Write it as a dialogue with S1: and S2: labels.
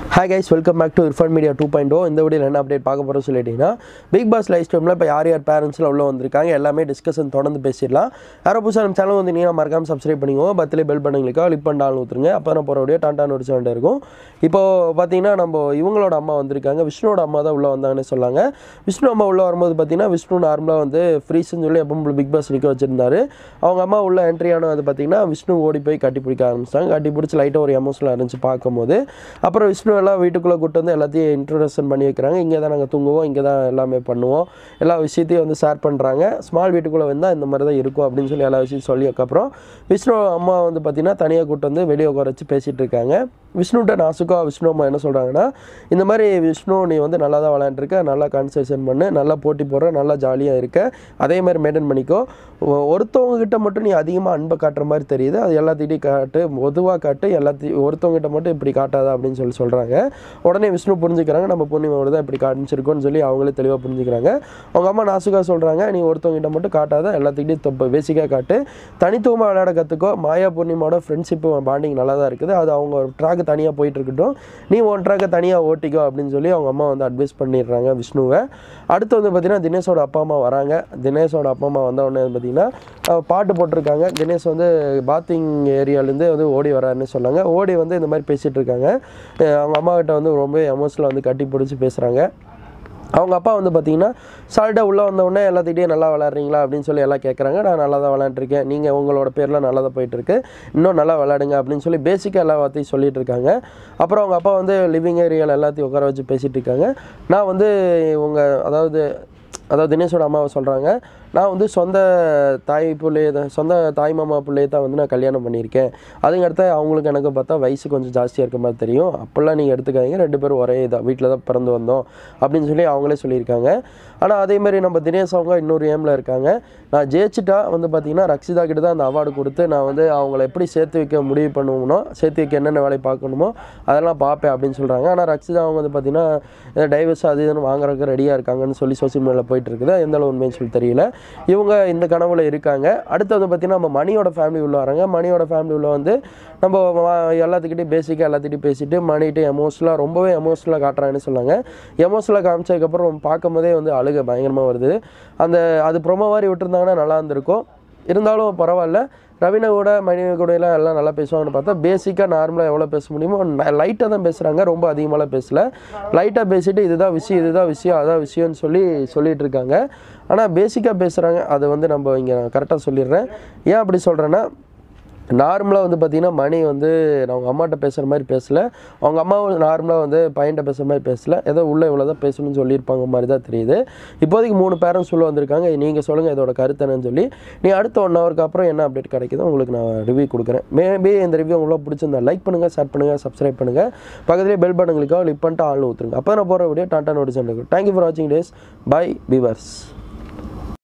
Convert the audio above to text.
S1: hi guys welcome back to Irfan media to point இந்த வீடியோவில் என்ன அப்டேட் பார்க்க போகிறோம் சொல்லிட்டீங்கன்னா பிக் பாஸ் லைவ் ஸ்ட்ரீமில் இப்போ யார் யார் பேரண்ட்ஸில் உள்ள வந்திருக்காங்க எல்லாமே டிஸ்கஷன் தொடர்ந்து பேசிடலாம் யாரோ புதுசாக நம்ம சேனல் வந்து நீங்கள் மறக்காம சப்ஸ்கிரைப் பண்ணிக்கோங்க பத்திலே பெல் பண்ணுங்களுக்கா லிப் பண்ணாலும் ஊற்றுருங்க அப்போ நான் போகிற வீடியோ டான்டான் ஒரு சவுண்ட் இருக்கும் இப்போ பார்த்தீங்கன்னா நம்ம இவங்களோட அம்மா வந்திருக்காங்க விஷ்ணுவோட அம்மா தான் உள்ளே வந்தாங்கன்னு சொன்னாங்க விஷ்ணு அம்மா உள்ளே வரும்போது பார்த்தீங்கன்னா விஷ்ணு நார்மலாக வந்து ஃப்ரீஸ்ன்னு சொல்லி எப்போ பிக் பாஸ் நிற்க வச்சிருந்தாரு அவங்க அம்மா உள்ள என்ட்ரி ஆனது பார்த்தீங்கன்னா விஷ்ணு ஓடி போய் கட்டி பிடிக்க ஆரம்பிச்சிட்டாங்க கட்டி பிடிச்சி லைட்டாக ஒரு எமோஷனலாக இருந்துச்சு பார்க்கும்போது அப்புறம் விஷ்ணு எல்லாம் வீட்டுக்குள்ளே கூட்டு வந்து எல்லாத்தையும் இன்ட்ரடக்ஷன் பண்ணி வைக்கிறாங்க இங்கே தான் நாங்கள் தூங்குவோம் இங்கே தான் எல்லாமே பண்ணுவோம் எல்லா விஷயத்தையும் வந்து ஷேர் பண்ணுறாங்க ஸ்மால் வீட்டுக்குள்ளே வந்தால் இந்த மாதிரி தான் இருக்கும் அப்படின்னு சொல்லி எல்லா விஷயம் சொல்லியதுக்கப்புறம் விஷ்ணு அம்மா வந்து பார்த்திங்கன்னா தனியாக கூட்டு வந்து வெளியே உட்கார வச்சு பேசிகிட்டு இருக்காங்க விஷ்ணுகிட்ட நாசுக்கா விஷ்ணு அம்மா என்ன சொல்கிறாங்கன்னா இந்த மாதிரி விஷ்ணு நீ வந்து நல்லா தான் விளையாண்டுருக்க நல்லா கான்சன்ட்ரேஷன் பண்ணு நல்லா போட்டி போடுற நல்லா ஜாலியாக இருக்க அதே மாதிரி மெயின்டைன் பண்ணிக்கோ ஒ- ஒருத்தவங்க கிட்ட மட்டும் நீ அதிகமாக அன்பை காட்டுற மாதிரி தெரியுது அது எல்லாத்திட்டையும் காட்டு பொதுவாக காட்டு எல்லாத்தையும் ஒருத்தவங்க கிட்ட மட்டும் இப்படி காட்டாத அப்படின்னு சொல்லி சொல்கிறாங்க உடனே விஷ்ணு புரிஞ்சுக்கிறாங்க நம்ம பூர்ணிமாவோட தான் இப்படி காமிச்சிருக்கோன்னு சொல்லி அவங்களே தெளிவாக புரிஞ்சுக்கிறாங்க அவங்க அம்மா நாசுக்கா சொல்கிறாங்க நீ ஒருத்தவங்க கிட்ட மட்டும் காட்டாத எல்லாத்துக்கிட்டையும் தப்பு பேசிக்காக காட்டு தனித்துவமாக விளையாட கற்றுக்கோ மாயா பூர்ணிமாவோட ஃப்ரெண்ட்ஷிப்பு பாண்டிங் நல்லா தான் இருக்குது அது அவங்க ட்ராக் தனியாக போயிட்டு இருக்கட்டும் நீ ஒன் ட்ராக்கை தனியாக ஓட்டிக்கோ அப்படின்னு சொல்லி அவங்க அம்மா வந்து அட்வைஸ் பண்ணிடுறாங்க விஷ்ணுவை அடுத்து வந்து பார்த்தீங்கன்னா தினேஷோட அப்பா அம்மா வராங்க தினேஷோட அப்பா அம்மா வந்த உடனே பார்த்தீங்கன்னா அஹ், பாட்டு போட்டிருக்காங்க தினேஷ் வந்து பாத்திங் ஏரியாலேருந்து வந்து ஓடி வராருன்னு சொன்னாங்க ஓடி வந்து இந்த மாதிரி பேசிகிட்டு இருக்காங்க அஹ், அவங்க அம்மா கிட்ட வந்து ரொம்ப எமோஷனலாக வந்து கட்டி பிடிச்சி பேசுகிறாங்க அவங்க அப்பா வந்து பார்த்தீங்கன்னா சால்ட்டாக உள்ளே வந்தவுடனே எல்லாத்திட்டையும் நல்லா விளாட்றீங்களா அப்படின்னு சொல்லி எல்லாம் கேட்குறாங்க நான் நல்லா தான் விளாண்டுருக்கேன் நீங்கள் உங்களோட பேர்லாம் நல்லா தான் போயிட்டுருக்கு இன்னும் நல்லா விளாடுங்க அப்படின்னு சொல்லி பேசிக்காக எல்லா வார்த்தையும் சொல்லிட்டு இருக்காங்க அப்புறம் அவங்க அப்பா வந்து லிவிங் ஏரியாவில் எல்லாத்தையும் உட்கார வச்சு பேசிகிட்டு இருக்காங்க நான் வந்து உங்கள் அதாவது அதாவது தினேஷோட அம்மாவை சொல்கிறாங்க நான் வந்து சொந்த தாய் பிள்ளைய தான் சொந்த தாய் மாமா பிள்ளைய தான் வந்து நான் கல்யாணம் பண்ணியிருக்கேன் அதுங்க அடுத்த அவங்களுக்கு எனக்கு பார்த்தா வயசு கொஞ்சம் ஜாஸ்தியாக இருக்க மாதிரி தெரியும் அப்போல்லாம் நீங்கள் எடுத்துக்காதீங்க ரெண்டு பேரும் ஒரே இதாக வீட்டில் தான் பிறந்து வந்தோம் அப்படின்னு சொல்லி அவங்களே சொல்லியிருக்காங்க ஆனால் அதே மாதிரி நம்ம தினேஷ் அவங்க இன்னொரு ஏமில் இருக்காங்க நான் ஜெயிச்சிட்டா வந்து பார்த்தீங்கன்னா ரக்ஷிதா கிட்ட தான் அந்த அவார்டு கொடுத்து நான் வந்து அவங்கள எப்படி சேர்த்து வைக்க முடிவு பண்ணுவோம்னோ சேர்த்து வைக்க என்னென்ன வேலை பார்க்கணுமோ அதெல்லாம் பார்ப்பேன் அப்படின்னு சொல்கிறாங்க ஆனால் ரக்ஷிதா அவங்க வந்து பார்த்தீங்கன்னா டைவர்ஸ் அது இதுன்னு வாங்குறதுக்கு ரெடியாக இருக்காங்கன்னு சொல்லி சோசியல் மீடியாவில் போயிட்டு இருக்குது எந்த அளவு உண்மைன்னு சொல்லி தெரியல இவங்க இந்த கனவுல இருக்காங்க அடுத்து வந்து பார்த்தீங்கன்னா நம்ம மணியோட ஃபேமிலி உள்ள வராங்க மணியோட ஃபேமிலி உள்ள வந்து நம்ம வ- எல்லாத்துக்கிட்டையும் பேசிக்காக எல்லாத்துக்கிட்டையும் பேசிட்டு மணிகிட்ட எமோஷனலாக ரொம்பவே எமோஷனலாக காட்டுறாங்கன்னு சொன்னாங்க எமோஷனலாக காமிச்சதுக்கப்புறம் பார்க்கும் போதே வந்து அழுக பயங்கரமாக வருது அந்த அது ப்ரொமோ மாதிரி விட்டுருந்தாங்கன்னா நல்லா இருந்திருக்கும் இருந்தாலும் பரவாயில்ல ரவீனா கூட மணி கூட எல்லாம் எல்லாம் நல்லா பேசுவாங்கன்னு பார்த்தா பேசிக்காக நார்மலாக எவ்வளோ பேச முடியுமோ லைட்டாக தான் பேசுகிறாங்க ரொம்ப அதிகமாகலாம் பேசல லைட்டாக பேசிட்டு இதுதான் விஷயம் இதுதான் விஷயம் அதான் விஷயம்னு சொல்லி சொல்லிட்டு இருக்காங்க ஆனால் பேசிக்காக பேசுகிறாங்க அதை வந்து நம்ம இங்கே கரெக்டாக சொல்லிடுறேன் ஏன் அப்படி சொல்கிறேன்னா நார்மலாக வந்து பார்த்தீங்கன்னா மணி வந்து நான் அவங்க அம்மாட்ட பேசுகிற மாதிரி பேசல அவங்க அம்மாவும் நார்மலாக வந்து பையன்கிட்ட பேசுகிற மாதிரி பேசல ஏதோ உள்ளே இவ்வளோ தான் பேசணும்னு சொல்லியிருப்பாங்க மாதிரி தான் தெரியுது இப்போதைக்கு மூணு பேரண்ட்ஸ் உள்ள வந்திருக்காங்க நீங்கள் சொல்லுங்கள் இதோட கருத்து என்னன்னு சொல்லி நீ அடுத்த ஒன் ஹவருக்கு அப்புறம் என்ன அப்டேட் கிடைக்குதோ உங்களுக்கு நான் ரிவ்யூ கொடுக்குறேன் மேபி இந்த ரிவ்யூ உங்களுக்கு பிடிச்சிருந்தா லைக் பண்ணுங்கள் ஷேர் பண்ணுங்கள் சப்ஸ்கிரைப் பண்ணுங்கள் பக்கத்துலேயே பெல் பட்டனுங்களுக்காக லிப் பண்ணிட்டு ஆள் ஊற்றுருங்க அப்போ நான் போகிற video tata notice thank you for வாட்சிங் டேஸ் பை பீவர்ஸ்